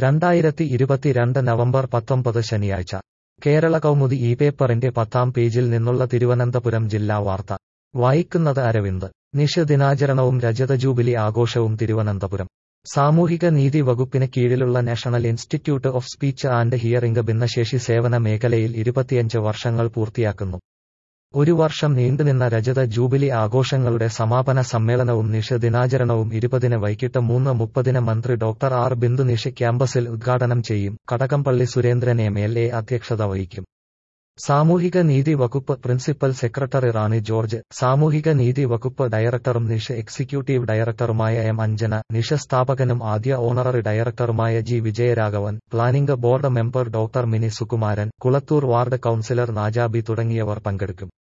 രണ്ടായിരത്തി ഇരുപത്തിരണ്ട് നവംബർ പത്തൊമ്പത് ശനിയാഴ്ച കേരള കൗമുദി ഈ പേപ്പറിന്റെ പത്താം പേജിൽ നിന്നുള്ള തിരുവനന്തപുരം ജില്ലാ വാർത്ത വായിക്കുന്നത് അരവിന്ദ് നിഷ ദിനാചരണവും രജത ജൂബിലി ആഘോഷവും തിരുവനന്തപുരം സാമൂഹിക നീതി വകുപ്പിന് കീഴിലുള്ള National Institute of Speech and Hearing ഭിന്നശേഷി സേവന മേഖലയിൽ ഇരുപത്തിയഞ്ച് വർഷങ്ങൾ പൂർത്തിയാക്കുന്നു ഒരു വർഷം നീണ്ടുനിന്ന രജത ജൂബിലി ആഘോഷങ്ങളുടെ സമാപന സമ്മേളനവും നിഷ ദിനാചരണവും ഇരുപതിന് വൈകിട്ട് മൂന്ന് മുപ്പതിന് മന്ത്രി ഡോക്ടർ ആർ ബിന്ദു നിഷ ക്യാമ്പസിൽ ഉദ്ഘാടനം ചെയ്യും Kadakampally Surendran M L A അധ്യക്ഷത വഹിക്കും സാമൂഹിക നീതി വകുപ്പ് പ്രിൻസിപ്പൽ സെക്രട്ടറി റാണി ജോർജ് സാമൂഹിക നീതി വകുപ്പ് ഡയറക്ടറും നിഷ എക്സിക്യൂട്ടീവ് ഡയറക്ടറുമായ എം അഞ്ജന നിഷ സ്ഥാപകനും ആദ്യ ഓണററി ഡയറക്ടറുമായ G Vijayaraghavan planning board member doctor Mini Sukumaran Kulathoor ward councillor Najabi തുടങ്ങിയവർ പങ്കെടുക്കും